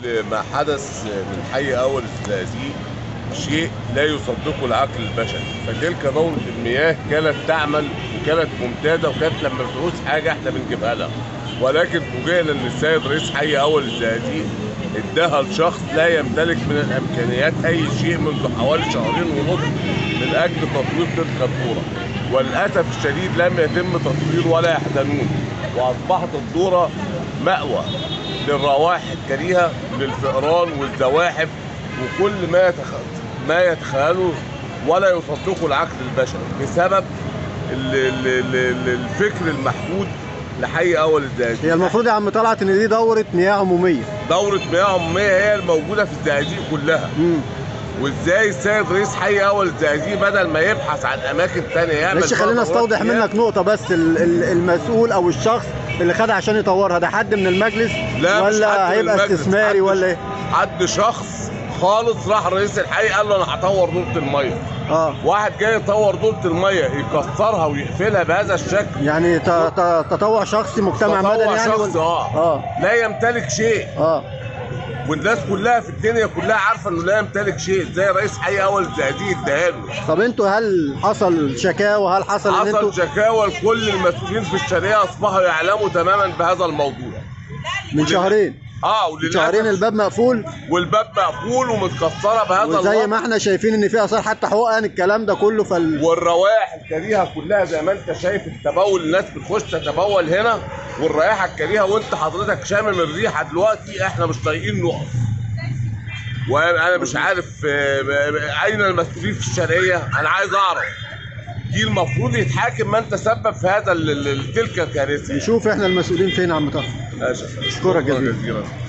ما حدث من حي اول الزقازيق شيء لا يصدقه العقل البشري فتلك دورة المياه كانت تعمل وكانت ممتازة وكانت لما بتعوز حاجة احنا بنجيبها لها ولكن فوجئنا ان السيد رئيس حي اول الزقازيق اداها لشخص لا يمتلك من الامكانيات اي شيء منذ حوالي شهرين ونصف من اجل تطوير تلك الدورة وللاسف الشديد لم يتم تطوير ولا يحتنون واصبحت الدورة مأوى للروائح الكريهة للفئران والزواحف وكل ما يتخ... ما يتخيله ولا يصدقه العقل البشري بسبب ال... ال... ال... ال- الفكر المحدود لحي اول الزقازيق هي المفروض يا عم طلعت ان دي دوره مياه عموميه دورة مياه عمومية هي الموجودة في الزقازيق كلها امم وازاي السيد رئيس حي اول الزقازيق بدل ما يبحث عن اماكن تانية يعمل معلش فيها خلينا دورات استوضح مياه. منك نقطه بس ال- ال- المسؤول او الشخص اللي خدها عشان يطورها ده حد من المجلس لا مش حد ولا من هيبقى المجلس، استثماري حد- ولا ايه حد شخص خالص راح رئيس الحي قال له انا هطور دورة المية اه واحد جاي يطور دورة المية يكسرها ويقفلها بهذا الشكل يعني ت- ت- تطوع شخصي مجتمع تطوع مدني يعني شخص ولا- اه اه لا يمتلك شيء اه والناس كلها في الدنيا كلها عارفه انه لا يمتلك شيء زي رئيس حي اول الزقازيق اداها له طب انتوا هل حصل شكاوى هل حصل ان انتوا حصل شكاوى لكل المسؤولين في الشرقيه اصبحوا يعلموا تماما بهذا الموضوع من شهرين اه من وللاسف شهرين الباب مقفول والباب مقفول ومتكسره بهذا وزي الوضع ما احنا شايفين ان في اثار حتى حقن الكلام ده كله فال والروائح الكريهه كلها زي ما انت شايف التبول الناس بتخش تتبول هنا والرائحه الكريهه وانت حضرتك شامم الريحه دلوقتي احنا مش طايقين نقف وانا مش عارف آه، اين المسؤولين في الشرقيه انا عايز اعرف دي المفروض يتحاكم من تسبب في هذا ال- ال- تلك الكارثه نشوف احنا المسؤولين فين يا عم طه آسف. أشكرك جزيلا. جزيلا